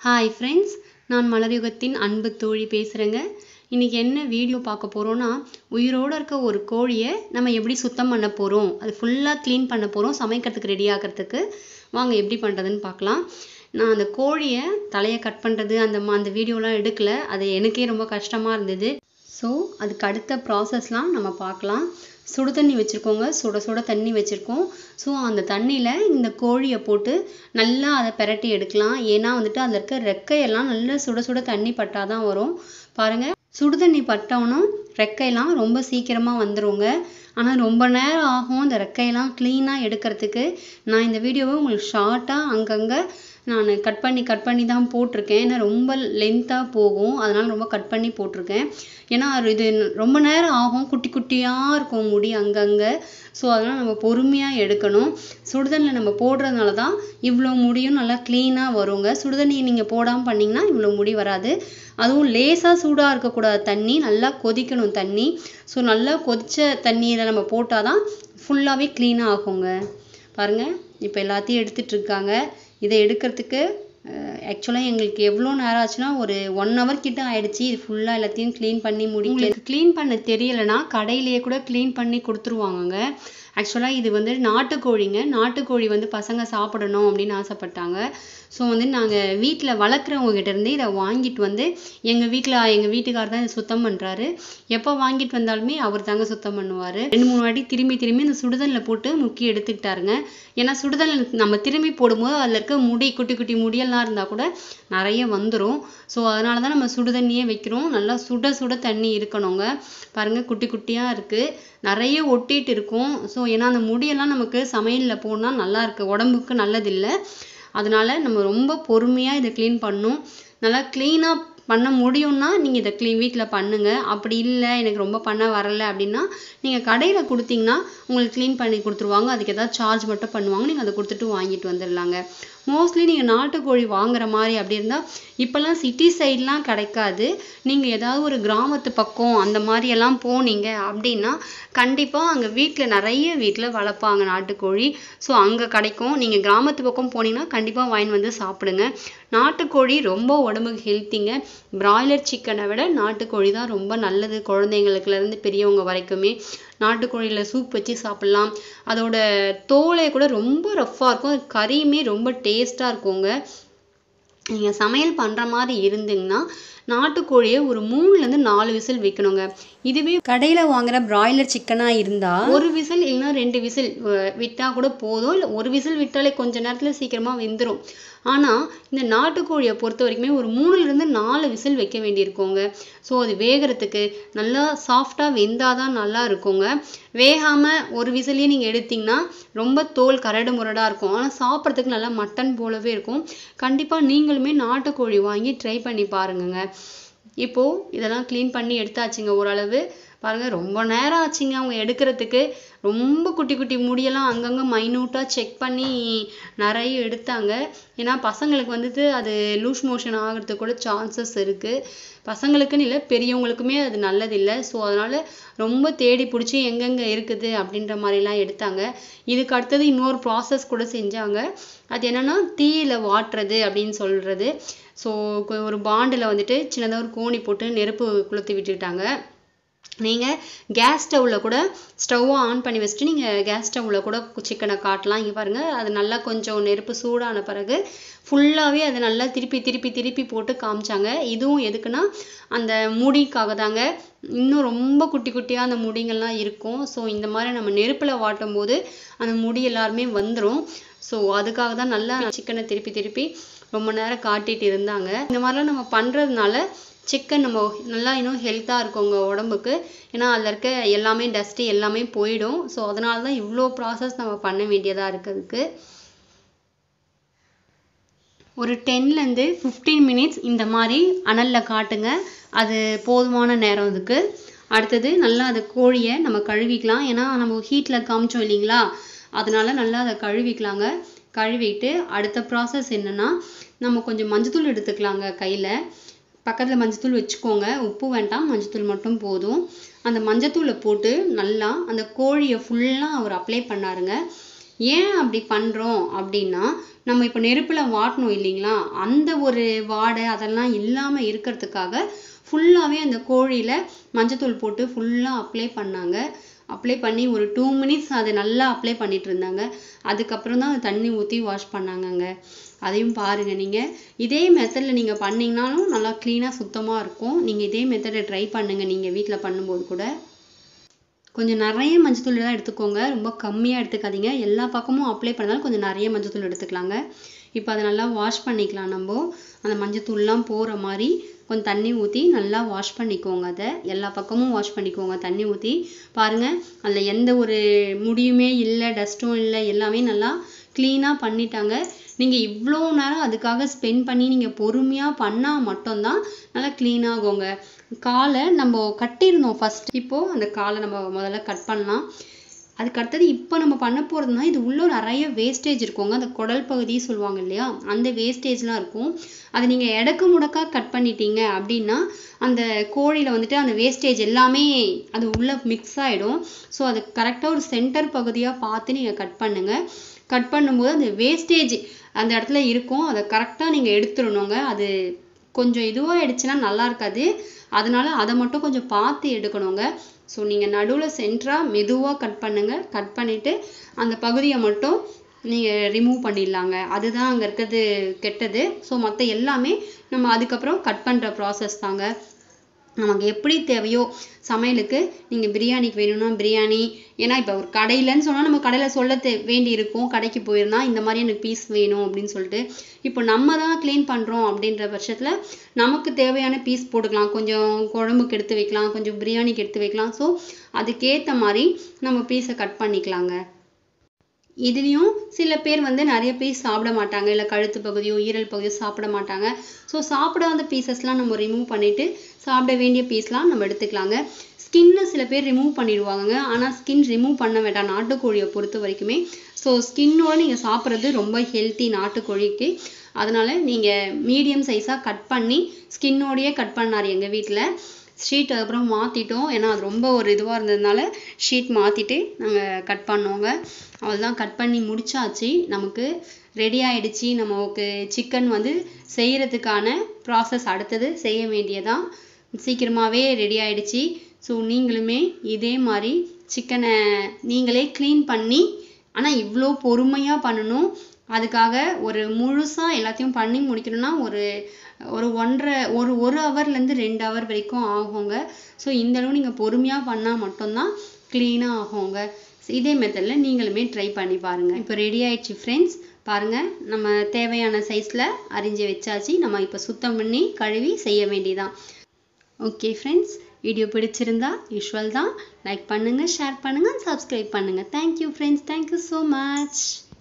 hi friends நான் மலர்யுகத்தின் அன்பு தோழி பேசுகிறேங்க இன்றைக்கி என்ன வீடியோ பார்க்க போகிறோன்னா உயிரோடு இருக்க ஒரு கோழியை நம்ம எப்படி சுத்தம் பண்ண போகிறோம் அது ஃபுல்லாக க்ளீன் பண்ண போகிறோம் சமைக்கிறதுக்கு ரெடி ஆகிறதுக்கு வாங்க எப்படி பண்ணுறதுன்னு பார்க்கலாம் நான் அந்த கோழியை தலையை கட் பண்ணுறது அந்த மா- அந்த வீடியோலாம் எடுக்கல அது எனக்கே ரொம்ப கஷ்டமாக இருந்தது ஸோ அதுக்கு அடுத்த ப்ராசஸ்லாம் நம்ம பார்க்கலாம் சுடு தண்ணி வச்சுருக்கோங்க சுட சுட தண்ணி வச்சுருக்கோம் ஸோ அந்த தண்ணியில் இந்த கோழியை போட்டு நல்லா அதை பெரட்டி எடுக்கலாம் ஏன்னா வந்துட்டு அதில் இருக்க ரெக்கையெல்லாம் நல்லா சுட சுட தண்ணி பட்டால் தான் வரும் பாருங்கள் சுடு தண்ணி பட்டவனும் ரெக்கையெல்லாம் ரொம்ப சீக்கிரமாக வந்துருங்க ஆனால் ரொம்ப நேரம் ஆகும் அந்த ரெக்கையெல்லாம் க்ளீனாக எடுக்கிறதுக்கு நான் இந்த வீடியோவை உங்களுக்கு ஷார்ட்டாக அங்கங்கே நான் கட் பண்ணி கட் பண்ணி தான் போட்டிருக்கேன் ஏன்னா ரொம்ப லென்த்தாக போகும் அதனால ரொம்ப கட் பண்ணி போட்டிருக்கேன் ஏன்னா அது இது ரொம்ப நேரம் ஆகும் குட்டி குட்டியாக இருக்கும் முடி அங்கங்கே ஸோ அதனால் நம்ம பொறுமையாக எடுக்கணும் சுடுதண்ணில் நம்ம போடுறதுனால தான் இவ்வளோ முடியும் நல்லா க்ளீனாக வருங்க சுடுதண்ணியை நீங்கள் போடாமல் பண்ணிங்கன்னா இவ்வளோ முடி வராது அதுவும் லேசாக சூடாக இருக்கக்கூடாது தண்ணி நல்லா கொதிக்கணும் தண்ணி ஸோ நல்லா கொதிச்ச தண்ணியில் நம்ம போட்டால் தான் ஃபுல்லாகவே க்ளீனாக ஆகுங்க பாருங்கள் இப்போ எல்லாத்தையும் எடுத்துட்டு இருக்காங்க இதை எடுக்கிறதுக்கு ஆக்சுவலாக எங்களுக்கு எவ்வளோ நேரம் ஆச்சுன்னா ஒரு ஒன் ஹவர் கிட்ட ஆயிடுச்சு இது ஃபுல்லாக எல்லாத்தையும் க்ளீன் பண்ணி முடிக்க உங்களுக்கு க்ளீன் பண்ண தெரியலைன்னா கடையிலேயே கூட க்ளீன் பண்ணி கொடுத்துருவாங்கங்க ஆக்சுவலாக இது வந்து நாட்டுக்கோழிங்க நாட்டுக்கோழி வந்து பசங்க சாப்பிடணும் அப்படின்னு ஆசைப்பட்டாங்க ஸோ வந்து நாங்கள் வீட்டில் வளர்க்குறவங்க கிட்ட இருந்து இதை வாங்கிட்டு வந்து எங்கள் வீட்டில் எங்கள் வீட்டுக்காரர் தான் இதை சுத்தம் பண்ணுறாரு எப்போ வாங்கிட்டு வந்தாலுமே அவர் தாங்க சுத்தம் பண்ணுவார் ரெண்டு மூணு வாட்டி திரும்பி திரும்பி இந்த சுடுதண்ணில் போட்டு முக்கி எடுத்துக்கிட்டாருங்க ஏன்னா சுடுதண்ணில் நம்ம திரும்பி போடும்போது அதில் இருக்க முடி குட்டி குட்டி முடியெல்லாம் இருந்தால் கூட நிறைய வந்துடும் ஸோ அதனால தான் நம்ம சுடுதண்ணியே வைக்கிறோம் நல்லா சுட சுட தண்ணி இருக்கணுங்க பாருங்கள் குட்டி குட்டியாக இருக்குது நிறைய ஒட்டிட்டு இருக்கும் ஸோ ஏன்னா அந்த முடியெல்லாம் நமக்கு சமையலில் போனால் நல்லா இருக்கு உடம்புக்கு நல்லதில்லை அதனால நம்ம ரொம்ப பொறுமையாக இதை க்ளீன் பண்ணணும் நல்லா க்ளீனாக பண்ண முடியும்னா நீங்கள் இதை க்ளீன் வீட்டில் பண்ணுங்க அப்படி இல்லை எனக்கு ரொம்ப பண்ண வரல அப்படின்னா நீங்கள் கடையில் கொடுத்தீங்கன்னா உங்களுக்கு க்ளீன் பண்ணி கொடுத்துருவாங்க அதுக்கு ஏதாவது சார்ஜ் மட்டும் பண்ணுவாங்க நீங்கள் அதை கொடுத்துட்டு வாங்கிட்டு வந்துடலாங்க மோஸ்ட்லி நீங்கள் நாட்டுக்கோழி வாங்குற மாதிரி அப்படி இருந்தால் இப்போல்லாம் சிட்டி சைட்லாம் கிடைக்காது நீங்கள் ஏதாவது ஒரு கிராமத்து பக்கம் அந்த மாதிரி எல்லாம் போனீங்க அப்படின்னா கண்டிப்பாக அங்கே வீட்டில் நிறைய வீட்டில் வளர்ப்பாங்க நாட்டுக்கோழி ஸோ அங்கே கிடைக்கும் நீங்கள் கிராமத்து பக்கம் போனீங்கன்னா கண்டிப்பாக வாங்கி வந்து சாப்பிடுங்க நாட்டுக்கோழி ரொம்ப உடம்புக்கு ஹெல்த்திங்க பிராய்லர் சிக்கனை விட நாட்டுக்கோழி தான் ரொம்ப நல்லது குழந்தைங்களுக்குல இருந்து பெரியவங்க வரைக்குமே நாட்டுக்கோழியில் சூப் வச்சு சாப்பிட்லாம் அதோட தோலை கூட ரொம்ப ரஃப்பாக இருக்கும் கறியுமே ரொம்ப டேஸ்ட்டாக இருக்குங்க நீங்கள் சமையல் பண்ணுற மாதிரி இருந்தீங்கன்னா நாட்டுக்கோழியை ஒரு மூணுலேருந்து நாலு விசில் வைக்கணுங்க இதுவே கடையில் வாங்குற பிராய்லர் சிக்கனாக இருந்தால் ஒரு விசில் இல்லைன்னா ரெண்டு விசில் விட்டால் கூட போதும் இல்லை ஒரு விசில் விட்டாலே கொஞ்ச நேரத்தில் சீக்கிரமாக வெந்துடும் ஆனால் இந்த நாட்டுக்கோழியை பொறுத்த வரைக்குமே ஒரு மூணுலேருந்து நாலு விசில் வைக்க வேண்டியிருக்குங்க ஸோ அது வேகிறதுக்கு நல்லா சாஃப்டாக வெந்தாதான் நல்லா இருக்குங்க வேகாமல் ஒரு விசிலே நீங்கள் எடுத்தீங்கன்னா ரொம்ப தோல் கரடு முரடாக இருக்கும் ஆனால் சாப்பிட்றதுக்கு நல்லா மட்டன் போலவே இருக்கும் கண்டிப்பாக நீங்களுமே நாட்டுக்கோழி வாங்கி ட்ரை பண்ணி பாருங்கங்க இப்போ இதெல்லாம் க்ளீன் பண்ணி எடுத்தாச்சுங்க ஓரளவு பாருங்க ரொம்ப நேரம் ஆச்சுங்க அவங்க எடுக்கிறதுக்கு ரொம்ப குட்டி குட்டி முடியெல்லாம் அங்கங்கே மைனூட்டாக செக் பண்ணி நிறைய எடுத்தாங்க ஏன்னா பசங்களுக்கு வந்துட்டு அது லூஸ் மோஷன் ஆகிறதுக்கு கூட சான்சஸ் இருக்குது பசங்களுக்குன்னு இல்லை பெரியவங்களுக்குமே அது நல்லதில்லை ஸோ அதனால் ரொம்ப தேடி பிடிச்சி எங்கெங்கே இருக்குது அப்படின்ற மாதிரிலாம் எடுத்தாங்க இதுக்கு அடுத்தது இன்னொரு ப்ராசஸ் கூட செஞ்சாங்க அது என்னன்னா தீயில வாட்டுறது அப்படின்னு சொல்கிறது ஸோ ஒரு பாண்டில் வந்துட்டு சின்னதாக ஒரு கோணி போட்டு நெருப்பு கொளுத்தி விட்டுட்டாங்க நீங்கள் கேஸ் ஸ்டவ்வில் கூட ஸ்டவ்வை ஆன் பண்ணி வச்சுட்டு நீங்கள் கேஸ் ஸ்டவ்வில் கூட சிக்கனை காட்டலாம் இங்கே பாருங்கள் அது நல்லா கொஞ்சம் நெருப்பு சூடான பிறகு ஃபுல்லாகவே அதை நல்லா திருப்பி திருப்பி திருப்பி போட்டு காமிச்சாங்க இதுவும் எதுக்குன்னா அந்த முடிக்காக தாங்க இன்னும் ரொம்ப குட்டி குட்டியாக அந்த முடிங்கள்லாம் இருக்கும் ஸோ இந்த மாதிரி நம்ம நெருப்பில் வாட்டும் போது அந்த முடி எல்லாருமே வந்துடும் ஸோ அதுக்காக தான் நல்லா சிக்கனை திருப்பி திருப்பி ரொம்ப நேரம் காட்டிட்டு இருந்தாங்க இந்த மாதிரிலாம் நம்ம பண்ணுறதுனால சிக்கன் நம்ம நல்லா இன்னும் ஹெல்த்தாக இருக்குங்க உடம்புக்கு ஏன்னா அதில் இருக்க எல்லாமே டஸ்ட்டு எல்லாமே போயிடும் ஸோ அதனால தான் இவ்வளோ ப்ராசஸ் நம்ம பண்ண வேண்டியதாக இருக்கிறதுக்கு ஒரு டென்லேருந்து ஃபிஃப்டீன் மினிட்ஸ் இந்த மாதிரி அனலில் காட்டுங்க அது போதுமான நேரம் அதுக்கு அடுத்தது நல்லா அந்த கோழியை நம்ம கழுவிக்கலாம் ஏன்னா நம்ம ஹீட்டில் காமிச்சோம் இல்லைங்களா அதனால நல்லா அதை கழுவிக்கலாங்க கழுவிட்டு அடுத்த ப்ராசஸ் என்னன்னா நம்ம கொஞ்சம் மஞ்சத்தூள் எடுத்துக்கலாங்க கையில் பக்கத்தில் மஞ்சத்தூள் வச்சுக்கோங்க உப்பு வேண்டாம் மஞ்சத்தூள் மட்டும் போதும் அந்த மஞ்சத்தூளை போட்டு நல்லா அந்த கோழியை ஃபுல்லாக அவர் அப்ளை பண்ணாருங்க ஏன் அப்படி பண்ணுறோம் அப்படின்னா நம்ம இப்போ நெருப்பில் வாட்டணும் இல்லைங்களா அந்த ஒரு வாடை அதெல்லாம் இல்லாமல் இருக்கிறதுக்காக ஃபுல்லாகவே அந்த கோழியில் மஞ்சத்தூள் போட்டு ஃபுல்லாக அப்ளை பண்ணாங்க அப்ளை பண்ணி ஒரு டூ மினிட்ஸ் அதை நல்லா அப்ளை பண்ணிட்டு இருந்தாங்க அதுக்கப்புறம் தான் அதை தண்ணி ஊற்றி வாஷ் பண்ணாங்கங்க அதையும் பாருங்கள் நீங்கள் இதே மெத்தடில் நீங்கள் பண்ணிங்கனாலும் நல்லா க்ளீனாக சுத்தமாக இருக்கும் நீங்கள் இதே மெத்தடை ட்ரை பண்ணுங்கள் நீங்கள் வீட்டில் பண்ணும்போது கூட கொஞ்சம் நிறைய மஞ்சத்தூள் தான் எடுத்துக்கோங்க ரொம்ப கம்மியாக எடுத்துக்காதீங்க எல்லா பக்கமும் அப்ளை பண்ணாலும் கொஞ்சம் நிறைய மஞ்சத்தூள் எடுத்துக்கலாங்க இப்போ அதை நல்லா வாஷ் பண்ணிக்கலாம் நம்ம அந்த மஞ்சத்தூள்லாம் போகிற மாதிரி கொஞ்சம் தண்ணி ஊற்றி நல்லா வாஷ் பண்ணிக்கோங்க அதை எல்லா பக்கமும் வாஷ் பண்ணிக்கோங்க தண்ணி ஊற்றி பாருங்கள் அதில் எந்த ஒரு முடியுமே இல்லை டஸ்ட்டும் இல்லை எல்லாமே நல்லா க்ளீனாக பண்ணிட்டாங்க நீங்கள் இவ்வளோ நேரம் அதுக்காக ஸ்பெண்ட் பண்ணி நீங்கள் பொறுமையாக பண்ணால் மட்டும்தான் நல்லா க்ளீன் ஆகுங்க காலை நம்ம கட்டியிருந்தோம் ஃபர்ஸ்ட் இப்போது அந்த காலை நம்ம முதல்ல கட் பண்ணலாம் அதுக்கு அடுத்தது இப்போ நம்ம பண்ண போகிறதுனா இது உள்ள நிறைய வேஸ்டேஜ் இருக்குங்க அந்த குடல் பகுதி சொல்லுவாங்க இல்லையா அந்த வேஸ்டேஜ்லாம் இருக்கும் அதை நீங்கள் எடக்கு முடக்கா கட் பண்ணிட்டீங்க அப்படின்னா அந்த கோழியில் வந்துட்டு அந்த வேஸ்டேஜ் எல்லாமே அது உள்ளே மிக்ஸ் ஆகிடும் ஸோ அது கரெக்டாக ஒரு சென்டர் பகுதியாக பார்த்து நீங்கள் கட் பண்ணுங்கள் கட் பண்ணும்போது அந்த வேஸ்டேஜ் அந்த இடத்துல இருக்கும் அதை கரெக்டாக நீங்கள் எடுத்துடணுங்க அது கொஞ்சம் இதுவாகிடுச்சுன்னா நல்லா இருக்காது அதனால அதை மட்டும் கொஞ்சம் பார்த்து எடுக்கணுங்க ஸோ நீங்கள் நடுவில் சென்டராக மெதுவாக கட் பண்ணுங்கள் கட் பண்ணிவிட்டு அந்த பகுதியை மட்டும் நீங்கள் ரிமூவ் பண்ணிடலாங்க அதுதான் அங்கே இருக்கிறது கெட்டது ஸோ மற்ற எல்லாமே நம்ம அதுக்கப்புறம் கட் பண்ணுற ப்ராசஸ் தாங்க நமக்கு எப்படி தேவையோ சமையலுக்கு நீங்கள் பிரியாணிக்கு வேணும்னா பிரியாணி ஏன்னா இப்போ ஒரு கடையிலன்னு சொன்னால் நம்ம கடையில் சொல்ல தே வேண்டி இருக்கும் கடைக்கு போயிருந்தா இந்த மாதிரி எனக்கு பீஸ் வேணும் அப்படின்னு சொல்லிட்டு இப்போ நம்ம தான் க்ளீன் பண்ணுறோம் அப்படின்ற பட்சத்தில் நமக்கு தேவையான பீஸ் போட்டுக்கலாம் கொஞ்சம் குழம்புக்கு எடுத்து வைக்கலாம் கொஞ்சம் பிரியாணிக்கு எடுத்து வைக்கலாம் ஸோ அதுக்கேற்ற மாதிரி நம்ம பீஸை கட் பண்ணிக்கலாங்க இதுலேயும் சில பேர் வந்து நிறைய பீஸ் சாப்பிட மாட்டாங்க இல்லை கழுத்து பகுதியோ ஈரல் பகுதியோ சாப்பிட மாட்டாங்க ஸோ சாப்பிடாத பீசஸ்லாம் நம்ம ரிமூவ் பண்ணிவிட்டு சாப்பிட வேண்டிய பீஸ்லாம் நம்ம எடுத்துக்கலாங்க ஸ்கின்னை சில பேர் ரிமூவ் பண்ணிடுவாங்க ஆனால் ஸ்கின் ரிமூவ் பண்ண வேண்டாம் நாட்டுக்கோழியை பொறுத்த வரைக்குமே ஸோ ஸ்கின்னோட நீங்கள் சாப்பிட்றது ரொம்ப ஹெல்த்தி நாட்டுக்கோழிக்கு அதனால நீங்கள் மீடியம் சைஸாக கட் பண்ணி ஸ்கின்னோடையே கட் பண்ணார் எங்கள் வீட்டில் ஷீட் அதுக்கப்புறம் மாற்றிட்டோம் ஏன்னா அது ரொம்ப ஒரு இதுவாக இருந்ததுனால ஷீட் மாற்றிட்டு நாங்கள் கட் பண்ணோங்க அவ்வளோதான் கட் பண்ணி முடிச்சாச்சு நமக்கு ரெடி ஆயிடுச்சு நமக்கு சிக்கன் வந்து செய்கிறதுக்கான ப்ராசஸ் அடுத்தது செய்ய வேண்டியதான் சீக்கிரமாகவே ரெடி ஆயிடுச்சு ஸோ நீங்களுமே இதே மாதிரி சிக்கனை நீங்களே க்ளீன் பண்ணி ஆனால் இவ்வளோ பொறுமையாக பண்ணணும் அதுக்காக ஒரு முழுசாக எல்லாத்தையும் பண்ணி முடிக்கணும்னா ஒரு ஒரு ஒன்றரை ஒரு ஒரு ஹவர்லேருந்து ரெண்டு ஹவர் வரைக்கும் ஆகுங்க ஸோ இந்த அளவு நீங்கள் பொறுமையாக பண்ணால் மட்டும்தான் க்ளீனாக ஆகுங்க இதே மெத்தடில் நீங்களுமே ட்ரை பண்ணி பாருங்கள் இப்போ ரெடி ஆயிடுச்சு ஃப்ரெண்ட்ஸ் பாருங்கள் நம்ம தேவையான சைஸில் அரிஞ்சு வச்சாச்சு நம்ம இப்போ சுத்தம் பண்ணி கழுவி செய்ய வேண்டியதான் ஓகே ஃப்ரெண்ட்ஸ் வீடியோ பிடிச்சிருந்தா யூஸ்வல் தான் லைக் பண்ணுங்கள் ஷேர் பண்ணுங்கள் சப்ஸ்கிரைப் பண்ணுங்கள் thank you friends thank you so much